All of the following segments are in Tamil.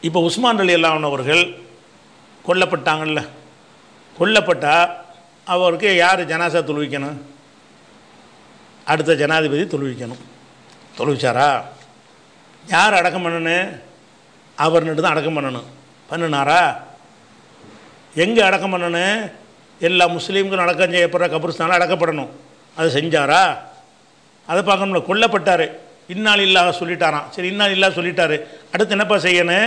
இப்போ உஸ்மான் அலி அல்லாஹ் அவர்கள் கொல்லப்பட்டாங்கல்ல கொல்லப்பட்டா அவருக்கு யார் ஜனாசா தொழுவிக்கணும் அடுத்த ஜனாதிபதி தொழுவிக்கணும் தொழுவிச்சாரா யார் அடக்கம் பண்ணணும் அவர்னுட்டு தான் அடக்கம் பண்ணணும் பண்ணினாரா எங்கே அடக்கம் பண்ணணும் எல்லா முஸ்லீம்களும் அடக்கம் செய்யப்படுற கபர்ஸ்தானில் அடக்கப்படணும் அது செஞ்சாரா அதை பார்க்கணும்ல கொல்லப்பட்டார் இன்னால் இல்லாத சொல்லிட்டாராம் சரி இன்னால் இல்லாத சொல்லிட்டாரு அடுத்து என்னப்பா செய்யணும்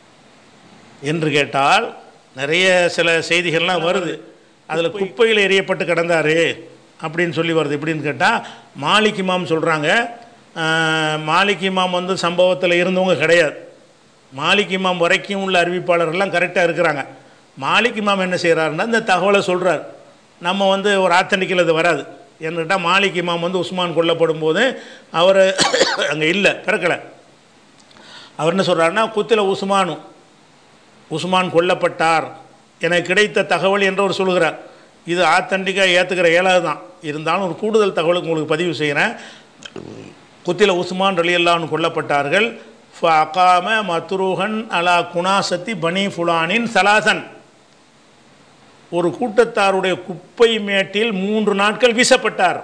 என்று கேட்டால் நிறைய சில செய்திகள்லாம் வருது அதில் குப்பையில் எரியப்பட்டு கிடந்தார் அப்படின்னு சொல்லி வருது எப்படின்னு கேட்டால் மாலிக் இமாம் சொல்கிறாங்க மாலிக் இமாம் வந்து சம்பவத்தில் இருந்தவங்க கிடையாது மாலிக் இமாம் வரைக்கும் உள்ள அறிவிப்பாளர்கள்லாம் கரெக்டாக இருக்கிறாங்க மாலிக் இமாம் என்ன செய்கிறாருன்னா இந்த தகவலை சொல்கிறார் நம்ம வந்து ஒரு ஆத்தனிக்கில் இது வராது ஏன்னு கேட்டால் மாலிக் இமாம் வந்து உஸ்மான் கொல்லப்படும் போது அவர் அங்கே இல்லை பிறக்கலை அவர் என்ன சொல்கிறாருன்னா குத்தில உஸ்மானும் உஸ்மான் கொல்லப்பட்டார் எனக்கு கிடைத்த தகவல் என்று அவர் சொல்கிறார் இது ஆத்தண்டிக்காக ஏற்றுக்கிற ஏழாவது தான் இருந்தாலும் ஒரு கூடுதல் தகவலுக்கு உங்களுக்கு பதிவு செய்கிறேன் குத்தில உஸ்மான் ரலியல்லான்னு கொல்லப்பட்டார்கள் அகாம மத்ரூஹன் அலா குணாசத்தி பனி ஃபுலானின் சலாசன் ஒரு கூட்டத்தாருடைய குப்பை மேட்டில் மூன்று நாட்கள் வீசப்பட்டார்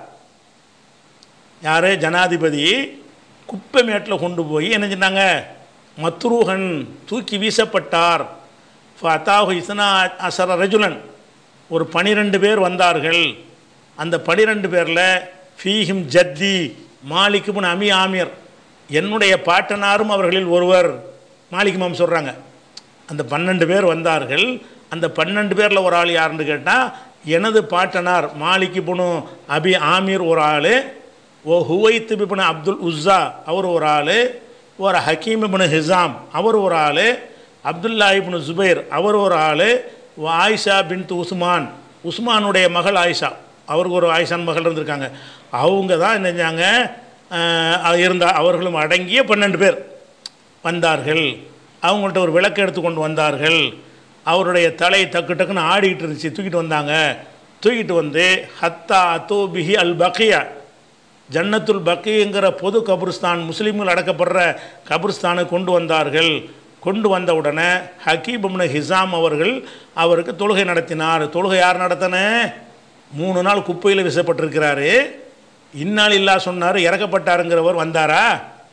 யார் ஜனாதிபதி குப்பை மேட்டில் கொண்டு போய் என்ன செஞ்சாங்க மத்ரூஹன் தூக்கி வீசப்பட்டார் ஃபத்தாஹு இஸ்னா அசர ரஜுலன் ஒரு பனிரெண்டு பேர் வந்தார்கள் அந்த பனிரெண்டு பேரில் ஃபீஹிம் ஜத்தி மாலிக் இப்னு அமி ஆமிர் என்னுடைய பாட்டனாரும் அவர்களில் ஒருவர் மாலிக் மாம் சொல்கிறாங்க அந்த பன்னெண்டு பேர் வந்தார்கள் அந்த பன்னெண்டு பேரில் ஒரு ஆள் யாருன்னு கேட்டால் எனது பாட்டனார் மாலிக் இப்னு அபி ஆமீர் ஒரு ஆள் ஓ ஹுவைத் இப்னு அப்துல் உஸ்ஸா அவர் ஒரு ஆள் ஒரு ஹக்கீம் இப்னு ஹிசாம் அவர் ஒரு ஆள் அப்துல்லா இப்னு ஜுபைர் அவர் ஒரு ஆள் ஆயிஷா பின் உஸ்மான் உஸ்மானுடைய மகள் ஆயிஷா அவருக்கு ஒரு ஆயிஷான் மகள் இருந்திருக்காங்க அவங்க தான் என்ன செஞ்சாங்க இருந்த அவர்களும் அடங்கிய பன்னெண்டு பேர் வந்தார்கள் அவங்கள்ட்ட ஒரு விளக்கு எடுத்து கொண்டு வந்தார்கள் அவருடைய தலை டக்கு டக்குன்னு ஆடிக்கிட்டு இருந்துச்சு தூக்கிட்டு வந்தாங்க தூக்கிட்டு வந்து ஹத்தா அத்தோ பிஹி அல் பக்கியா ஜன்னத்துல் பக்கிங்கிற பொது கபுர்ஸ்தான் முஸ்லீம்கள் அடக்கப்படுற கபுர்ஸ்தானை கொண்டு வந்தார்கள் கொண்டு வந்த உடனே ஹக்கீப் இப்னு ஹிசாம் அவர்கள் அவருக்கு தொழுகை நடத்தினார் தொழுகை யார் நடத்தின மூணு நாள் குப்பையில் வீசப்பட்டிருக்கிறாரு இந்நாள் இல்லா சொன்னார் இறக்கப்பட்டாருங்கிறவர் வந்தாரா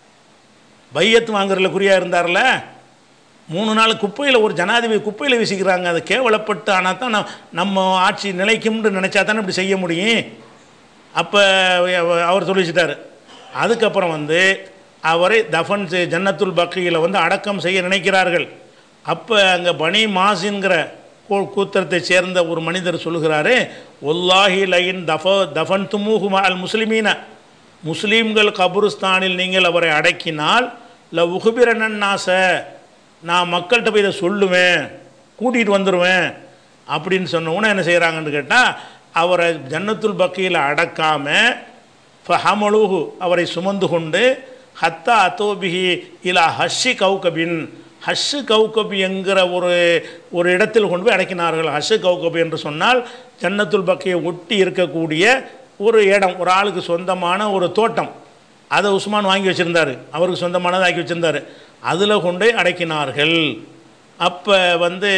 பையத்து வாங்குறதுல குறியாக இருந்தார்ல மூணு நாள் குப்பையில் ஒரு ஜனாதிபதி குப்பையில் வீசிக்கிறாங்க அதை கேவலப்பட்டு ஆனால் தான் நம் நம்ம ஆட்சி நிலைக்கும்னு நினச்சா தானே இப்படி செய்ய முடியும் அப்போ அவர் சொல்லிச்சிட்டார் அதுக்கப்புறம் வந்து அவரை தஃபன் செய் ஜன்னத்துல் பக்கியில் வந்து அடக்கம் செய்ய நினைக்கிறார்கள் அப்போ அங்கே பனி மாசின்கிற கூத்திரத்தை சேர்ந்த ஒரு மனிதர் சொல்லுகிறாரு ஒல்லாஹி லைன் தஃப தஃபன் துமூஹு அல் முஸ்லிமீன முஸ்லீம்கள் கபுருஸ்தானில் நீங்கள் அவரை அடக்கினால் ல உகுபிரனன் நாச நான் மக்கள்கிட்ட போய் இதை சொல்லுவேன் கூட்டிகிட்டு வந்துடுவேன் அப்படின்னு சொன்னவுடனே என்ன செய்கிறாங்கன்னு கேட்டால் அவரை ஜன்னத்துல் பக்கியில் அடக்காமல் ஃபஹமலுஹு அவரை சுமந்து கொண்டு ஹத்தா அத்தோபிஹி இலா ஹஷி கௌகபின் ஹஷு கௌகபி என்கிற ஒரு ஒரு இடத்தில் கொண்டு போய் அடக்கினார்கள் ஹஷு கௌகபி என்று சொன்னால் ஜன்னத்துல் பக்கையை ஒட்டி இருக்கக்கூடிய ஒரு இடம் ஒரு ஆளுக்கு சொந்தமான ஒரு தோட்டம் அதை உஸ்மான் வாங்கி வச்சுருந்தார் அவருக்கு சொந்தமானதை ஆக்கி வச்சுருந்தார் அதில் கொண்டு அடக்கினார்கள் அப்போ வந்து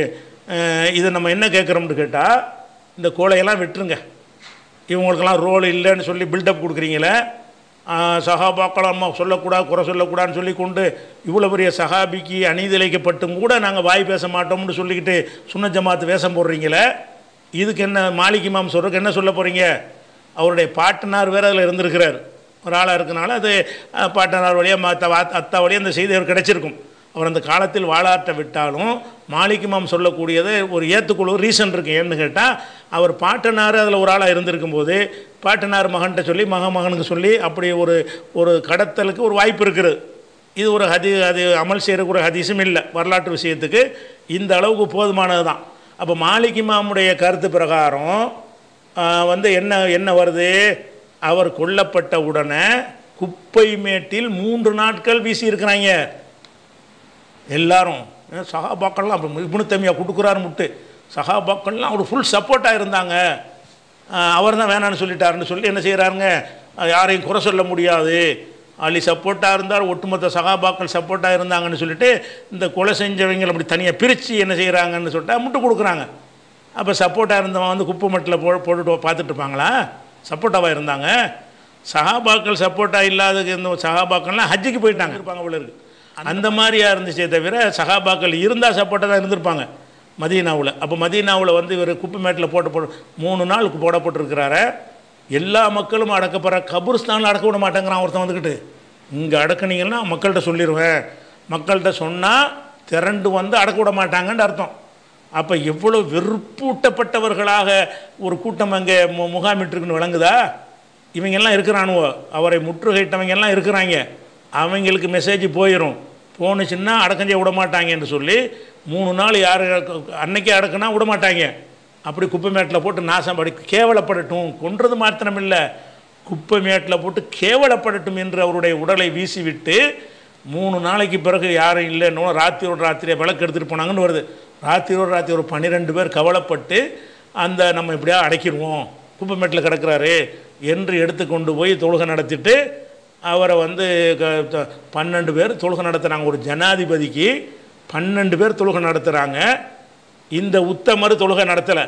இதை நம்ம என்ன கேட்குறோம்னு கேட்டால் இந்த கோலையெல்லாம் விட்டுருங்க இவங்களுக்கெல்லாம் ரோல் இல்லைன்னு சொல்லி பில்டப் கொடுக்குறீங்களே சஹாபாக்கள் அம்மா சொல்லக்கூடாது குறை சொல்லக்கூடாதுன்னு சொல்லி கொண்டு இவ்வளோ பெரிய சஹாபிக்கு அநீதிழைக்கப்பட்டும் கூட நாங்கள் வாய் பேச மாட்டோம்னு சொல்லிக்கிட்டு சுன்ன ஜமாத்து வேஷம் போடுறீங்களே இதுக்கு என்ன மாலிக் இமாம் சொல்கிறதுக்கு என்ன சொல்ல போகிறீங்க அவருடைய பாட்டனார் வேறு அதில் இருந்திருக்கிறார் ஒரு ஆளாக இருக்கனால அது பாட்டனார் வழியாக மற்ற அத்தா வழியாக அந்த செய்தி அவர் கிடச்சிருக்கும் அவர் அந்த காலத்தில் வாழாற்ற விட்டாலும் மாலிக்குமாம் சொல்லக்கூடியது ஒரு ஏற்றுக்கொள்ள ரீசன் இருக்குது ஏன்னு கேட்டால் அவர் பாட்டனார் அதில் ஒரு ஆளாக இருந்திருக்கும் போது பாட்டனார் மகன்கிட்ட சொல்லி மக மகனுக்கு சொல்லி அப்படி ஒரு ஒரு கடத்தலுக்கு ஒரு வாய்ப்பு இருக்குது இது ஒரு ஹதி அது அமல் செய்கிறக்கு ஒரு ஹதீஸும் இல்லை வரலாற்று விஷயத்துக்கு இந்த அளவுக்கு போதுமானது தான் அப்போ மாலிகிமாமுடைய கருத்து பிரகாரம் வந்து என்ன என்ன வருது அவர் கொல்லப்பட்ட உடனே குப்பை மேட்டில் மூன்று நாட்கள் வீசி இருக்கிறாங்க எல்லாரும் சகாபாக்கள்லாம் அப்போ இப்னு தம்பியா கொடுக்குறாரு முட்டு சகாபாக்கள்லாம் அவர் ஃபுல் சப்போர்ட்டாக இருந்தாங்க அவர் தான் வேணான்னு சொல்லிட்டாருன்னு சொல்லி என்ன செய்கிறாருங்க யாரையும் குறை சொல்ல முடியாது அலி சப்போர்ட்டாக இருந்தார் ஒட்டுமொத்த சகாபாக்கள் சப்போர்ட்டாக இருந்தாங்கன்னு சொல்லிட்டு இந்த கொலை செஞ்சவங்களை அப்படி தனியாக பிரித்து என்ன செய்கிறாங்கன்னு சொல்லிட்டு முட்டு கொடுக்குறாங்க அப்போ சப்போர்ட்டாக இருந்தவன் வந்து குப்பை மட்டில் போ போட்டுட்டு பார்த்துட்டு இருப்பாங்களா சப்போர்ட்டாவாக இருந்தாங்க சகாபாக்கள் சப்போர்ட்டாக இல்லாத இருந்த சகாபாக்கள்லாம் ஹஜ்ஜுக்கு போயிட்டாங்க இருப்பாங்க போல இருக்கு அந்த மாதிரியா இருந்துச்சே தவிர சகாபாக்கள் இருந்தால் சப்போர்ட்டாக தான் இருந்திருப்பாங்க மதீனாவில் அப்போ மதீனாவில் வந்து இவர் குப்பை மேட்டில் போட்டு போட்டு மூணு நாள் போடப்பட்டிருக்கிறாரு எல்லா மக்களும் அடக்கப்படுற கபூர்ஸ்தானில் அடக்க விட மாட்டேங்கிறான் ஒருத்தன் வந்துக்கிட்டு இங்கே அடக்குனீங்கன்னா மக்கள்கிட்ட சொல்லிடுவேன் மக்கள்கிட்ட சொன்னால் திரண்டு வந்து அடக்க விட மாட்டாங்கன்னு அர்த்தம் அப்போ எவ்வளோ வெறுப்பூட்டப்பட்டவர்களாக ஒரு கூட்டம் அங்கே மு முகாமிட்டிருக்குன்னு விளங்குதா இவங்கெல்லாம் இருக்கிறானுவோ அவரை முற்றுகையிட்டவங்க எல்லாம் இருக்கிறாங்க அவங்களுக்கு மெசேஜ் போயிடும் போணுச்சுன்னா அடக்கம் செய்ய விட மாட்டாங்க என்று சொல்லி மூணு நாள் யார் அன்னைக்கே அடக்குனா விட மாட்டாங்க அப்படி குப்பை மேட்டில் போட்டு நாசம் படி கேவலப்படட்டும் கொன்றது மாத்திரம் இல்லை குப்பை மேட்டில் போட்டு கேவலப்படட்டும் என்று அவருடைய உடலை வீசிவிட்டு மூணு நாளைக்கு பிறகு யாரும் இல்லைன்னு ராத்திரியோட ராத்திரியை விளக்கு எடுத்துகிட்டு போனாங்கன்னு வருது ராத்திரியோட ராத்திரி ஒரு பன்னிரெண்டு பேர் கவலைப்பட்டு அந்த நம்ம இப்படியா அடைக்கிடுவோம் குப்பை மேட்டில் கிடக்கிறாரு என்று எடுத்து கொண்டு போய் தொழுகை நடத்திட்டு அவரை வந்து க- த- பன்னெண்டு பேர் தொழுகை நடத்துகிறாங்க ஒரு ஜனாதிபதிக்கு பன்னெண்டு பேர் தொழுகை நடத்துகிறாங்க இந்த உத்தமர் தொழுகை நடத்தலை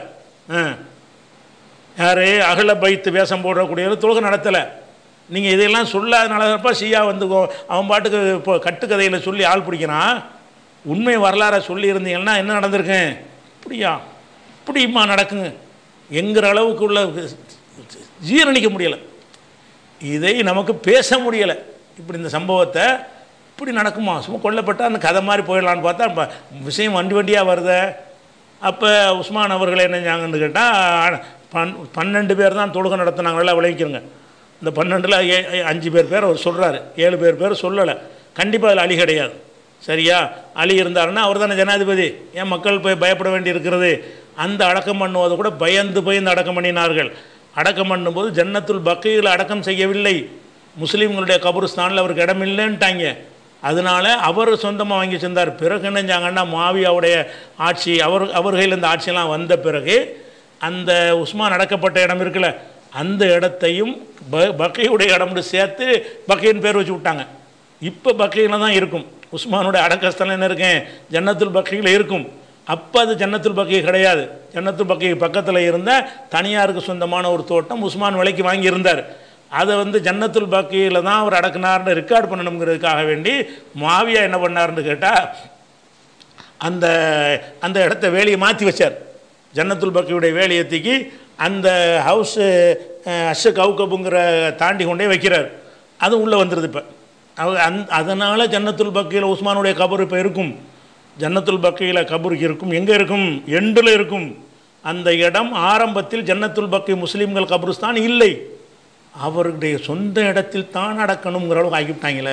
யார் அகல பைத்து வேஷம் போடக்கூடியவர் தொழுகை நடத்தலை நீங்கள் இதையெல்லாம் சொல்லாதனாலப்பா ஷியா வந்து கோ- அவன் பாட்டுக்கு இப்போ கட்டுக்கதையில் சொல்லி ஆள் பிடிக்கிறான் உண்மை வரலாறை சொல்லி இருந்தீங்கன்னா என்ன நடந்திருக்கேன் இப்படியா இப்படிமா நடக்குங்க என்கிற அளவுக்கு உள்ள ஜீரணிக்க முடியலை இதை நமக்கு பேச முடியலை இப்படி இந்த சம்பவத்தை இப்படி நடக்குமா சும்மா கொல்லப்பட்டால் அந்த கதை மாதிரி போயிடலான்னு பார்த்தா ப- விஷயம் வண்டி வண்டியாக வருதே அப்போ உஸ்மான் அவர்கள் என்ன செஞ்சாங்கன்னு கேட்டால் பன் பன்னெண்டு பேர் தான் தொழுகை நடத்தினாங்க நல்லா விளைவிக்கிறங்க இந்த பன்னெண்டில் ஏ ஏ- அஞ்சு பேர் பேர் அவர் சொல்கிறாரு ஏழு பேர் பேர் சொல்லலை கண்டிப்பாக அதில் அலி கிடையாது சரியா அலி இருந்தாருன்னா அவர் தானே ஜனாதிபதி ஏன் மக்கள் போய் பயப்பட வேண்டி இருக்கிறது அந்த அடக்கம் பண்ணுவதை கூட பயந்து பயந்து அடக்கம் பண்ணினார்கள் அடக்கம் பண்ணும்போது ஜன்னத்துல் பக்கையில் அடக்கம் செய்யவில்லை முஸ்லீம்களுடைய கபருஸ்தானில் அவருக்கு இடம் இல்லைன்ட்டாங்க அதனால அவர் சொந்தமாக வாங்கி செஞ்சார் பிறகு என்ன செஞ்சாங்கன்னா மாவியாவுடைய ஆட்சி அவர் அவர் கையில் இந்த ஆட்சியெல்லாம் வந்த பிறகு அந்த உஸ்மான் அடக்கப்பட்ட இடம் இருக்குல்ல அந்த இடத்தையும் ப பக்கையுடைய இடம்னு சேர்த்து பக்கையின் பேர் வச்சு விட்டாங்க இப்போ பக்கையில் தான் இருக்கும் உஸ்மானுடைய அடக்கஸ்தலம் என்ன இருக்கேன் ஜன்னத்துல் பக்கையில் இருக்கும் அப்போ அது ஜன்னத்துல் பக்கை கிடையாது ஜன்னத்துல் பக்கை பக்கத்தில் இருந்த தனியாருக்கு சொந்தமான ஒரு தோட்டம் உஸ்மான் விலைக்கு வாங்கியிருந்தார் அதை வந்து ஜன்னத்துல் பக்கையில் தான் அவர் அடக்குனார்னு ரெக்கார்ட் பண்ணணுங்கிறதுக்காக வேண்டி மாவியா என்ன பண்ணாருன்னு கேட்டால் அந்த அந்த இடத்த வேலியை மாற்றி வச்சார் ஜன்னத்துல் பக்கியுடைய வேலியை தூக்கி அந்த ஹவுஸு அஷ கவுக்கப்புங்கிற தாண்டி கொண்டே வைக்கிறார் அது உள்ளே வந்துடுது இப்போ அவ அந் அதனால் ஜன்னத்துல் பக்கியில் உஸ்மானுடைய கபர் இப்போ இருக்கும் ஜன்னத்துல் பக்கியில் கபர் இருக்கும் எங்கே இருக்கும் எண்டில் இருக்கும் அந்த இடம் ஆரம்பத்தில் ஜன்னத்துல் பக்கி முஸ்லீம்கள் கபருஸ்தான் இல்லை அவருடைய சொந்த இடத்தில் தான் அடக்கணுங்கிற அளவுக்கு ஆக்கிவிட்டாங்களே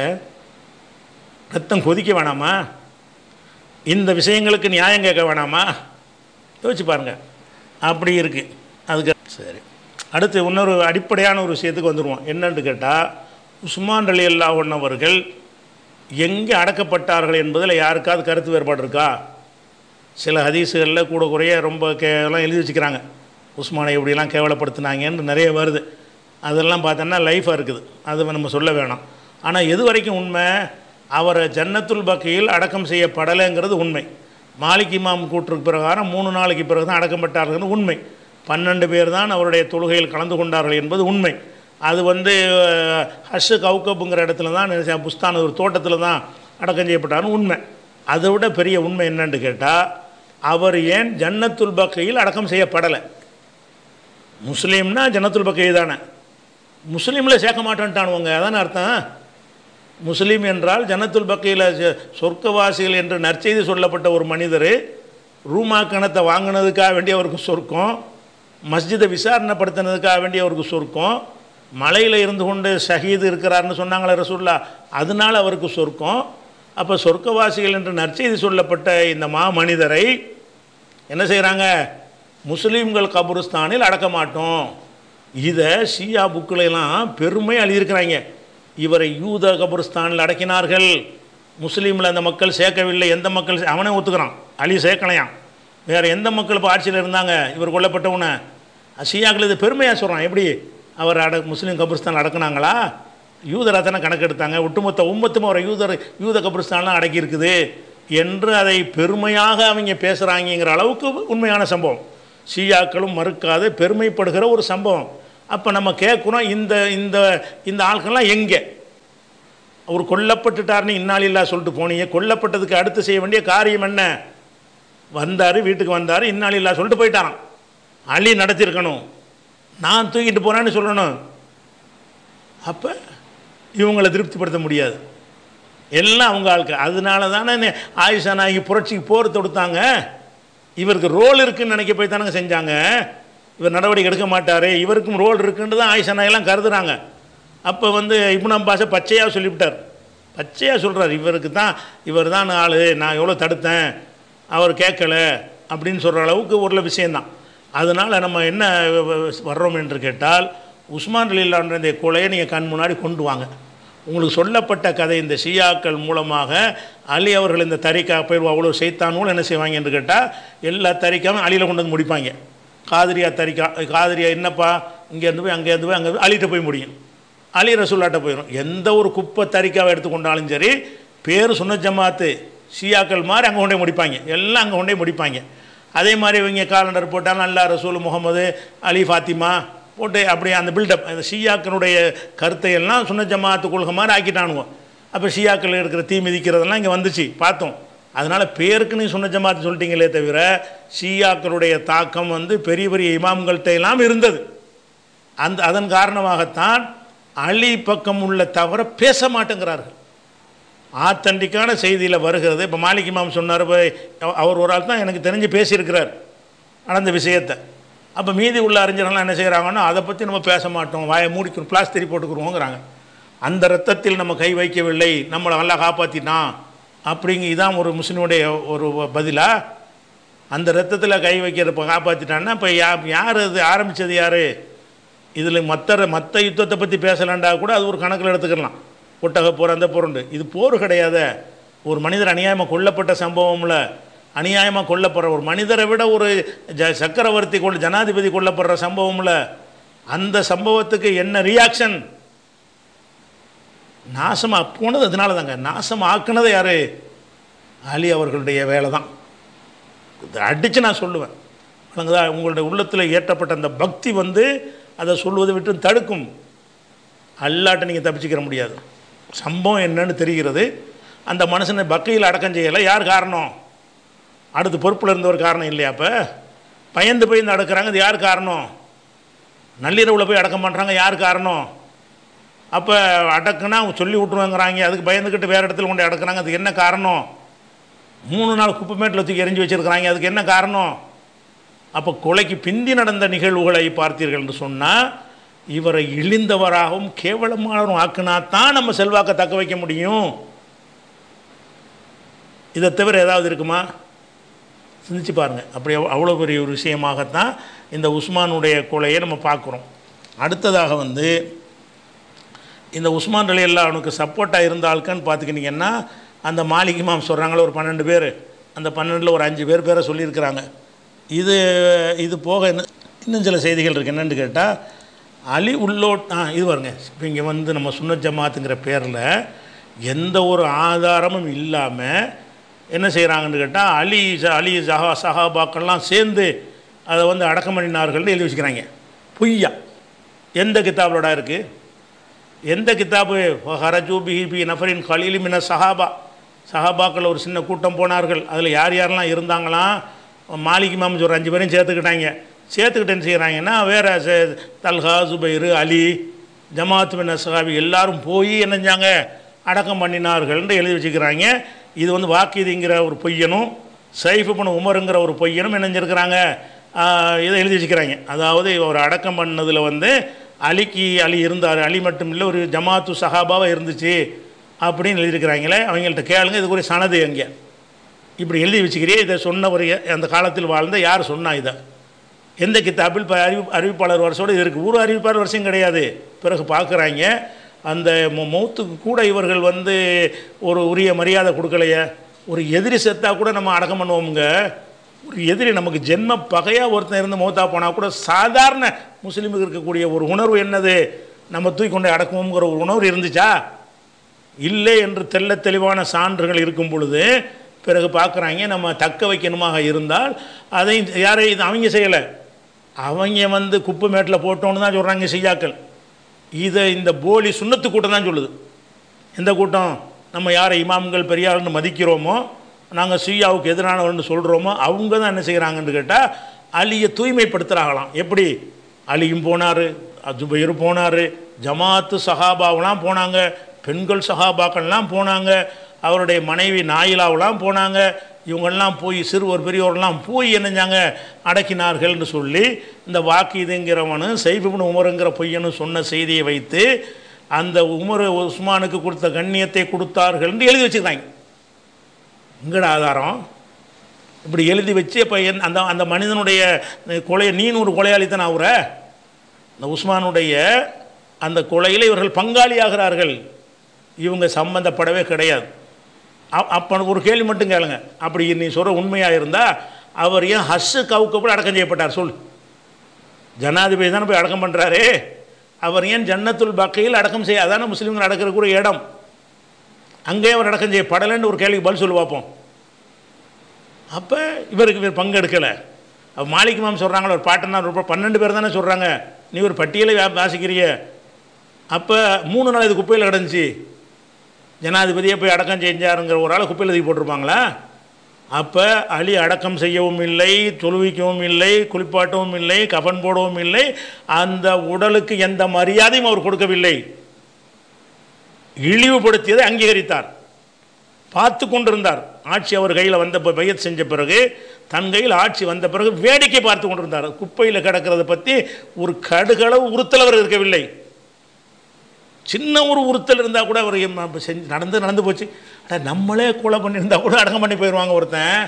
ரத்தம் கொதிக்க வேணாமா இந்த விஷயங்களுக்கு நியாயம் கேட்க வேணாமா யோசிச்சு பாருங்க அப்படி இருக்கு அதுக்கு சரி அடுத்து இன்னொரு அடிப்படையான ஒரு விஷயத்துக்கு வந்துடுவோம் என்னன்னு கேட்டால் உஸ்மான் அலி அல்லா அவர்கள் எங்கே அடக்கப்பட்டார்கள் என்பதில் யாருக்காவது கருத்து வேறுபாடு இருக்கா சில ஹதீஸுகளில் கூட குறைய ரொம்ப கேவலம் எழுதி வச்சுக்கிறாங்க உஸ்மானை எப்படிலாம் கேவலப்படுத்தினாங்கன்னு நிறைய வருது அதெல்லாம் பார்த்தோன்னா லைஃபாக இருக்குது அது நம்ம சொல்ல வேணாம் ஆனால் எது வரைக்கும் உண்மை அவரை ஜன்னத்துல் பக்கையில் அடக்கம் செய்யப்படலைங்கிறது உண்மை மாலிக் இமாம் கூற்றுக்கு பிரகாரம் மூணு நாளைக்கு பிறகு தான் அடக்கப்பட்டார்கள் உண்மை பன்னெண்டு பேர் தான் அவருடைய தொழுகையில் கலந்து கொண்டார்கள் என்பது உண்மை அது வந்து ஹஷ் கவுக்கப்புங்கிற இடத்துல தான் நினைச்சேன் புஸ்தான் ஒரு தோட்டத்தில் தான் அடக்கம் செய்யப்பட்டார்னு உண்மை அதை விட பெரிய உண்மை என்னன்னு கேட்டால் அவர் ஏன் ஜன்னத்துல் பக்கையில் அடக்கம் செய்யப்படலை முஸ்லீம்னா ஜன்னத்துல் பக்கை தானே முஸ்லீமில் சேர்க்க மாட்டேன்ட்டானுவங்க அதானே அர்த்தம் முஸ்லீம் என்றால் ஜன்னத்துல் பக்கையில் சொர்க்கவாசிகள் என்று நற்செய்தி சொல்லப்பட்ட ஒரு மனிதர் ரூமா கணத்தை வாங்கினதுக்காக வேண்டிய அவருக்கு சொர்க்கம் மஸ்ஜிதை விசாரணைப்படுத்தினதுக்காக வேண்டிய அவருக்கு சொர்க்கம் மலையில் இருந்து கொண்டு ஷஹீது இருக்கிறார்னு சொன்னாங்களே ரசூல்லா அதனால அவருக்கு சொர்க்கம் அப்போ சொர்க்கவாசிகள் என்று நற்செய்தி சொல்லப்பட்ட இந்த மா மனிதரை என்ன செய்கிறாங்க முஸ்லீம்கள் கபுருஸ்தானில் அடக்க மாட்டோம் இதை ஷியா புக்கிலெல்லாம் பெருமை எழுதியிருக்கிறாங்க இவரை யூத கபுருஸ்தானில் அடக்கினார்கள் முஸ்லீமில் அந்த மக்கள் சேர்க்கவில்லை எந்த மக்கள் சே- அவனே ஒத்துக்கிறான் அலி சேர்க்கலையாம் வேறு எந்த மக்கள் இப்போ ஆட்சியில் இருந்தாங்க இவர் கொல்லப்பட்டவன ஷியாக்கள் இது பெருமையாக சொல்கிறான் எப்படி அவர் அட முஸ்லீம் கபுருஸ்தான் அடக்குனாங்களா யூதராக தானே கணக்கெடுத்தாங்க ஒட்டுமொத்த உம்மத்தும் ஒரு யூதர் யூத கபிரிஸ்தான்லாம் அடக்கி இருக்குது என்று அதை பெருமையாக அவங்க பேசுகிறாங்கிற அளவுக்கு உண்மையான சம்பவம் ஷியாக்களும் மறுக்காது பெருமைப்படுகிற ஒரு சம்பவம் அப்போ நம்ம கேட்குறோம் இந்த இந்த இந்த ஆட்கள்லாம் எங்கே அவர் கொல்லப்பட்டுட்டார்னு இன்னாலில்லா சொல்லிட்டு போனீங்க கொல்லப்பட்டதுக்கு அடுத்து செய்ய வேண்டிய காரியம் என்ன வந்தார் வீட்டுக்கு வந்தார் இன்னாலில்லா சொல்லிட்டு போயிட்டாராம் அலி நடத்தியிருக்கணும் நான் தூக்கிட்டு போனேன்னு சொல்லணும் அப்போ இவங்களை திருப்திப்படுத்த முடியாது எல்லாம் அவங்க ஆளுக்கு அதனால தானே ஆயிஷா நாயகி புரட்சிக்கு போர் தொடுத்தாங்க இவருக்கு ரோல் இருக்குன்னு நினைக்க போய் தானங்க செஞ்சாங்க இவர் நடவடிக்கை எடுக்க மாட்டார் இவருக்கும் ரோல் இருக்குன்னு தான் ஆயிஷா நாயெல்லாம் கருதுறாங்க அப்போ வந்து இப்னு அப்பாஸை பச்சையாக சொல்லிவிட்டார் பச்சையாக சொல்கிறார் இவருக்கு தான் இவர் தான் ஆள் நான் எவ்வளோ தடுத்தேன் அவர் கேட்கல அப்படின்னு சொல்கிற அளவுக்கு ஒரு விஷயந்தான் அதனால் நம்ம என்ன வர்றோம் என்று கேட்டால் உஸ்மான் அலில்லான்ற இந்த கொலையை நீங்கள் கண் முன்னாடி கொண்டு வாங்க உங்களுக்கு சொல்லப்பட்ட கதை இந்த ஷியாக்கள் மூலமாக அலி அவர்கள் இந்த தரிக்கா போய் அவ்வளோ செய்தானும் என்ன செய்வாங்க என்று கேட்டால் எல்லா தரிக்காவும் அலியில் கொண்டு வந்து முடிப்பாங்க காதிரியா தரிக்கா காதிரியா என்னப்பா இங்கேருந்து போய் அங்கேருந்து போய் அங்கே அலிகிட்ட போய் முடியும் அலி ரசூல்லாட்ட போயிடும் எந்த ஒரு குப்பை தரிக்காவை எடுத்துக்கொண்டாலும் சரி பேர் சுன்ன ஜமாத்து ஷியாக்கள் மாதிரி அங்கே கொண்டே முடிப்பாங்க எல்லாம் அங்கே கொண்டே முடிப்பாங்க அதே மாதிரி இவங்க காலண்டர் போட்டால் அல்லா ரசூல் முகமது அலி ஃபாத்திமா போட்டு அப்படி அந்த பில்டப் அந்த ஷியாக்களுடைய கருத்தை எல்லாம் சுன்ன ஜமாத்து கொள்கை மாதிரி ஆக்கிட்டானுங்க அப்போ ஷியாக்கள் இருக்கிற தீ மிதிக்கிறதெல்லாம் இங்கே வந்துச்சு பார்த்தோம் அதனால் பேருக்கு நீ சுன்ன ஜமாத்து சொல்லிட்டீங்களே தவிர ஷியாக்களுடைய தாக்கம் வந்து பெரிய பெரிய இமாம்கள்கிட்ட எல்லாம் இருந்தது அந்த அதன் காரணமாகத்தான் அலி பக்கம் உள்ள தவிர பேச மாட்டேங்கிறார்கள் ஆத்தண்டிக்கான செய்தியில் வருகிறது இப்போ மாலிக் இமாம் சொன்னார் இப்ப அவர் ஒரு ஆள் தான் எனக்கு தெரிஞ்சு பேசியிருக்கிறார் நடந்த விஷயத்தை அப்போ மீதி உள்ள அறிஞர்கள்லாம் என்ன செய்கிறாங்கன்னா அதை பற்றி நம்ம பேச மாட்டோம் வாயை மூடிக்கிறோம் பிளாஸ்டரி போட்டுக்கிறோங்கிறாங்க அந்த ரத்தத்தில் நம்ம கை வைக்கவில்லை நம்மளை நல்லா காப்பாற்றிட்டான் அப்படிங்க இதான் ஒரு முஸ்லீமுடைய ஒரு பதிலா அந்த ரத்தத்தில் கை வைக்கிறப்ப காப்பாற்றிட்டான்னா இப்போ யா யார் அது ஆரம்பித்தது யார் இதில் மற்ற மற்ற யுத்தத்தை பற்றி பேசலாண்டா கூட அது ஒரு கணக்கில் எடுத்துக்கலாம் ஒட்டக போர் அந்த போருண்டு இது போர் கிடையாத ஒரு மனிதர் அநியாயமாக கொல்லப்பட்ட சம்பவம்ல அநியாயமாக கொல்லப்படுற ஒரு மனிதரை விட ஒரு ஜ சக்கரவர்த்தி கொண்டு ஜனாதிபதி கொல்லப்படுற சம்பவம்ல அந்த சம்பவத்துக்கு என்ன ரியாக்ஷன் நாசமாக போனது அதனால தாங்க நாசம் ஆக்குனது யார் அலி அவர்களுடைய வேலை தான் அடித்து நான் சொல்லுவேன் வழங்குதா உங்களுடைய உள்ளத்தில் ஏற்றப்பட்ட அந்த பக்தி வந்து அதை சொல்வதை விட்டு தடுக்கும் அல்லாட்ட நீங்கள் தப்பிச்சுக்கிற முடியாது சம்பவம் என்னன்னு தெரிகிறது அந்த மனுஷனை பக்கையில் அடக்கம் செய்யலை யார் காரணம் அடுத்து பொறுப்பில் இருந்தவர் காரணம் இல்லையா அப்போ பயந்து பயந்து அடக்குறாங்க அது யார் காரணம் நள்ளிரவில் போய் அடக்கம் பண்ணுறாங்க யார் காரணம் அப்போ அடக்குனா அவங்க சொல்லி விட்ருவாங்கிறாங்க அதுக்கு பயந்துக்கிட்டு வேறு இடத்துல கொண்டு அடக்குறாங்க அதுக்கு என்ன காரணம் மூணு நாள் குப்பைமேட்டில் தூக்கி எரிஞ்சு வச்சுருக்கிறாங்க அதுக்கு என்ன காரணம் அப்போ கொலைக்கு பிந்தி நடந்த நிகழ்வுகளை பார்த்தீர்கள் என்று சொன்னால் இவரை இழிந்தவராகவும் கேவலமானவரும் ஆக்குனா தான் நம்ம செல்வாக்கை தக்க வைக்க முடியும் இதை தவிர ஏதாவது இருக்குமா சிந்திச்சு பாருங்கள் அப்படி அவ்வளோ பெரிய ஒரு விஷயமாகத்தான் இந்த உஸ்மானுடைய கொலையை நம்ம பார்க்குறோம் அடுத்ததாக வந்து இந்த உஸ்மான் அலி அல்லா அவனுக்கு சப்போர்ட்டாக இருந்த ஆட்கன்னு பார்த்துக்கிட்டிங்கன்னா அந்த மாலிக் இமாம் சொல்கிறாங்களே ஒரு பன்னெண்டு பேர் அந்த பன்னெண்டில் ஒரு அஞ்சு பேர் பேரை சொல்லியிருக்கிறாங்க இது இது போக இன்னும் இன்னும் சில செய்திகள் இருக்குது என்னென்னு கேட்டால் அலி உள்ளோட் ஆ இது பாருங்க இப்போ இங்கே வந்து நம்ம சுன்ன ஜமாத்துங்கிற பேரில் எந்த ஒரு ஆதாரமும் இல்லாமல் என்ன செய்கிறாங்கன்னு கேட்டால் அலி ச- அலி சஹா சஹாபாக்கள்லாம் சேர்ந்து அதை வந்து அடக்கம் பண்ணினார்கள்னு எழுதி வச்சுக்கிறாங்க பொய்யா எந்த கிதாபோட இருக்குது எந்த கிதாபு ஹரஜூ பிஹி பி நஃபரின் கலீலி மின சஹாபா சஹாபாக்கள் ஒரு சின்ன கூட்டம் போனார்கள் அதில் யார் யாரெல்லாம் இருந்தாங்களாம் மாலிக் இமாம் ஒரு அஞ்சு பேரையும் சேர்த்துக்கிட்டாங்க சேர்த்துக்கிட்டு என்ன செய்கிறாங்கன்னா வேறு சே- தல்ஹா சுபைரு அலி ஜமாத் பின் சஹாபி எல்லாரும் போய் என்ன செஞ்சாங்க அடக்கம் பண்ணினார்கள்னு எழுதி வச்சுக்கிறாங்க இது வந்து வாக்கிதிங்கிற ஒரு பொய்யனும் சைஃபு பண்ண உமருங்கிற ஒரு பொய்யனும் என்ன செஞ்சிருக்கிறாங்க ஆஹ், இதை எழுதி வச்சுக்கிறாங்க அதாவது ஒரு அடக்கம் பண்ணதில் வந்து அலிக்கு அலி இருந்தார் அலி மட்டும் இல்லை ஒரு ஜமாத்து சஹாபாவாக இருந்துச்சு அப்படின்னு எழுதியிருக்கிறாங்களே அவங்கள்ட்ட கேளுங்க இதுக்கு ஒரு சனது எங்கே இப்படி எழுதி வச்சுக்கிறே இதை சொன்ன ஒரு அந்த காலத்தில் வாழ்ந்த யார் சொன்னா இதை எந்த கித்தாப்பில் இப்போ அறிவி அறிவிப்பாளர் வருஷோடு இது இருக்குது ஒரு அறிவிப்பாளர் வருஷம் கிடையாது பிறகு பார்க்குறாங்க அந்த மௌ- மௌத்துக்கு கூட இவர்கள் வந்து ஒரு உரிய மரியாதை கொடுக்கலையே ஒரு எதிரி செத்தா கூட நம்ம அடக்கம் பண்ணுவோமுங்க ஒரு எதிரி நமக்கு ஜென்ம பகையாக ஒருத்தன் இருந்து மௌத்தா போனால் கூட சாதாரண முஸ்லீமுக்கு இருக்கக்கூடிய ஒரு உணர்வு என்னது நம்ம தூக்கி கொண்டு அடக்குவோங்கிற ஒரு உணர்வு இருந்துச்சா இல்லை என்று தெள்ள தெளிவான சான்றுகள் இருக்கும் பொழுது பிறகு பார்க்குறாங்க நம்ம தக்க வைக்கணுமாக இருந்தால் அதை யாரை இது அவங்க செய்யலை அவங்க வந்து குப்பை மேட்டில் போட்டோன்னு தான் சொல்கிறாங்க செய்யாக்கள் இதை இந்த போலி சுண்ணத்து கூட்டம் தான் சொல்லுது எந்த கூட்டம் நம்ம யாரை இமாம்கள் பெரியார்னு மதிக்கிறோமோ நாங்கள் சியாவுக்கு எதிரானவர்னு சொல்கிறோமோ அவங்க தான் என்ன செய்கிறாங்கன்னு கேட்டால் அலியை தூய்மைப்படுத்துகிறாங்களாம் எப்படி அலியும் போனார் அஜுபைர் போனார் ஜமாத்து சஹாபாவெலாம் போனாங்க பெண்கள் சஹாபாக்கள்லாம் போனாங்க அவருடைய மனைவி நாயிலாவெலாம் போனாங்க இவங்கெல்லாம் போய் சிறுவர் பெரியோர்லாம் போய் என்னஞ்சாங்க அடக்கினார்கள்னு சொல்லி இந்த வாக்கிதுங்கிறவனு சைஃபிபின் உமருங்கிற பொய்யனு சொன்ன செய்தியை வைத்து அந்த உமர் உஸ்மானுக்கு கொடுத்த கண்ணியத்தை கொடுத்தார்கள்னு எழுதி வச்சுக்கிறாங்க எங்கட ஆதாரம் இப்படி எழுதி வச்சு இப்போ என் அந்த அந்த மனிதனுடைய கொலையை நீனு ஒரு கொலையாளி தானே அவரை இந்த உஸ்மானுடைய அந்த கொலையில் இவர்கள் பங்காளியாகிறார்கள் இவங்க சம்பந்தப்படவே கிடையாது அ- அப்போ ஒரு கேள்வி மட்டும் கேளுங்க அப்படி நீ சொல்கிற உண்மையாக இருந்தால் அவர் ஏன் ஹஸ்ஸு கவுக்கு போய் அடக்கம் செய்யப்பட்டார் சொல் ஜனாதிபதி தானே போய் அடக்கம் பண்ணுறாரு அவர் ஏன் ஜன்னத்துல் பக்கையில் அடக்கம் செய்ய அதான முஸ்லீம்கள் அடக்கிற கூட இடம் அங்கேயே அவர் அடக்கம் செய்யப்படலைன்னு ஒரு கேள்விக்கு பதில் சொல்லி பார்ப்போம் அப்போ இவருக்கு இவர் பங்கெடுக்கலை அப்போ மாலிக் மாம் சொல்கிறாங்களோ ஒரு பாட்டுனா ரொம்ப பன்னெண்டு பேர் தானே சொல்கிறாங்க நீ ஒரு பட்டியலை வா- வாசிக்கிறிய அப்போ மூணு நாள் இது குப்பையில் கிடந்துச்சு ஜனாதிபதியை போய் அடக்கம் செஞ்சாருங்கிற ஒரு ஆளை குப்பையில் தூக்கி போட்டிருப்பாங்களா அப்போ அலி அடக்கம் செய்யவும் இல்லை தொழுவிக்கவும் இல்லை குளிப்பாட்டவும் இல்லை கஃன் போடவும் இல்லை அந்த உடலுக்கு எந்த மரியாதையும் அவர் கொடுக்கவில்லை இழிவுபடுத்தியதை அங்கீகரித்தார் பார்த்து கொண்டிருந்தார் ஆட்சி அவர் கையில் வந்த ப- பையத் செஞ்ச பிறகு தன் கையில் ஆட்சி வந்த பிறகு வேடிக்கை பார்த்து கொண்டிருந்தார் குப்பையில் கிடக்கிறத பற்றி ஒரு கடுகளவு உறுத்தல் அவர் இருக்கவில்லை சின்ன ஒரு உறுத்தல் இருந்தால் கூட அவர் எம் அப்ப செஞ்சு நடந்து நடந்து போச்சு அட நம்மளே கொலை பண்ணியிருந்தா கூட அடக்கம் பண்ணி போயிடுவாங்க ஒருத்தன்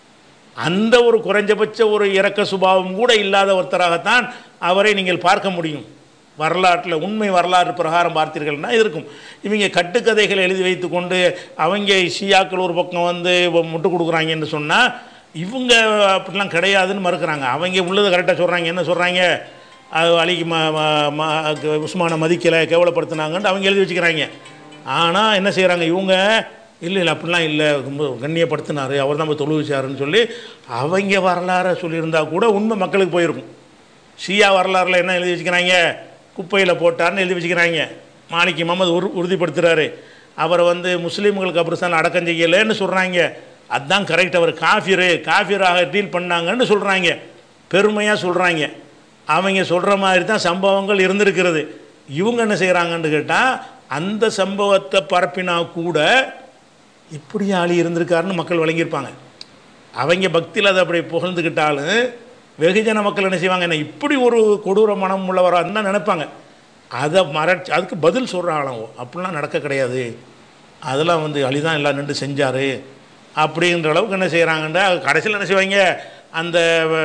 அந்த ஒரு குறைஞ்சபட்ச ஒரு இரக்க சுபாவம் கூட இல்லாத ஒருத்தராகத்தான் அவரை நீங்கள் பார்க்க முடியும் வரலாற்றில் உண்மை வரலாறு பிரகாரம் பார்த்தீர்கள்னா இருக்கும் இவங்க கட்டுக்கதைகளை எழுதி வைத்து கொண்டு அவங்க ஷியாக்கள் ஒரு பக்கம் வந்து முட்டு கொடுக்குறாங்கன்னு சொன்னால் இவங்க அப்படிலாம் கிடையாதுன்னு மறுக்கிறாங்க அவங்க உள்ளதை கரெக்டாக சொல்கிறாங்க என்ன சொல்கிறாங்க அது அலிக்கு ம ம- ம- உஸ்மானை மதிக்கலை கேவலப்படுத்தினாங்கன்ட்டு அவங்க எழுதி வச்சுக்கிறாங்க ஆனால் என்ன செய்கிறாங்க இவங்க இல்லை இல்லை அப்படிலாம் இல்லை ரொம்ப கண்ணியப்படுத்தினார் அவர் தான் போய் தொழு வச்சாருன்னு சொல்லி அவங்க வரலாறை சொல்லியிருந்தா கூட உண்மை மக்களுக்கு போயிருக்கும் ஷியா வரலாறுல என்ன எழுதி வச்சுக்கிறாங்க குப்பையில் போட்டார்னு எழுதி வச்சுக்கிறாங்க மாலிக் முகமது உறு உறுதிப்படுத்துகிறாரு அவரை வந்து முஸ்லீம்களுக்கு அப்புறம் அடக்கம் செய்யலைன்னு சொல்கிறாங்க அதுதான் கரெக்ட் அவர் காஃபிரு காஃபிராக டீல் பண்ணாங்கன்னு சொல்கிறாங்க பெருமையாக சொல்கிறாங்க அவங்க சொல்கிற மாதிரி தான் சம்பவங்கள் இருந்திருக்கிறது இவங்க என்ன செய்கிறாங்கன்னு கேட்டால் அந்த சம்பவத்தை பரப்பினா கூட இப்படி ஆளி இருந்திருக்காருன்னு மக்கள் வழங்கியிருப்பாங்க அவங்க பக்தியில் அதை அப்படி புகழ்ந்துக்கிட்டாலும் வெகுஜன மக்கள் என்ன செய்வாங்க என்ன இப்படி ஒரு கொடூர மனம் உள்ளவராக இருந்தால் நினைப்பாங்க அதை மறைச்சு அதுக்கு பதில் சொல்கிறாங்களாம் அப்படிலாம் நடக்க கிடையாது அதெல்லாம் வந்து அலிதான் எல்லாம் நின்று செஞ்சார் அப்படின்ற அளவுக்கு என்ன செய்கிறாங்கன்னா கடைசியில் என்ன செய்வாங்க அந்த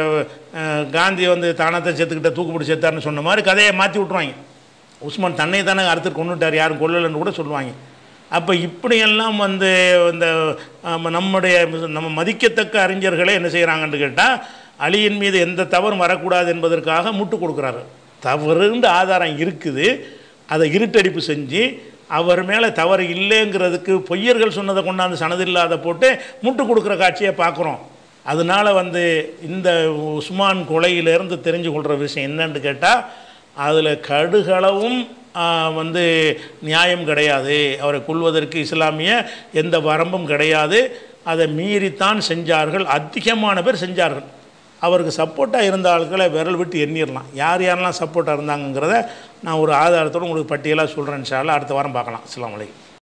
அஹ், காந்தி வந்து தானத்தை செத்துக்கிட்ட தூக்குப்பிடி செத்தாருன்னு சொன்ன மாதிரி கதையை மாற்றி விட்ருவாங்க உஸ்மான் தன்னை தானே அறுத்து கொண்டுட்டார் யாரும் கொல்லலைன்னு கூட சொல்லுவாங்க அப்போ இப்படியெல்லாம் வந்து இந்த ஆம, நம்முடைய நம்ம மதிக்கத்தக்க அறிஞர்களே என்ன செய்கிறாங்கன்னு கேட்டால் அலியின் மீது எந்த தவறும் வரக்கூடாது என்பதற்காக முட்டு கொடுக்குறாரு தவறுன்ற ஆதாரம் இருக்குது அதை இருட்டடிப்பு செஞ்சு அவர் மேலே தவறு இல்லைங்கிறதுக்கு பொய்யர்கள் சொன்னதை கொண்டாந்து சனதில்லாத போட்டு முட்டு கொடுக்குற காட்சியை பார்க்குறோம் அதனால் வந்து இந்த உஸ்மான் கொலையிலேருந்து தெரிஞ்சு கொள்கிற விஷயம் என்னன்னு கேட்டால் அதில் கடுகளவும் ஆ, வந்து நியாயம் கிடையாது அவரை கொள்வதற்கு இஸ்லாமிய எந்த வரம்பும் கிடையாது அதை மீறித்தான் செஞ்சார்கள் அதிகமான பேர் செஞ்சார்கள் அவருக்கு சப்போர்ட்டாக இருந்த ஆட்களை விரல் விட்டு எண்ணிடலாம் யார் யாரெல்லாம் சப்போர்ட்டாக இருந்தாங்கங்கிறத நான் ஒரு ஆதாரத்தோடு உங்களுக்கு பட்டியலாக சொல்கிறேன் இன்ஷா அல்லாஹ் அடுத்த வாரம் பார்க்கலாம் அஸ்ஸலாமு அலைக்கும்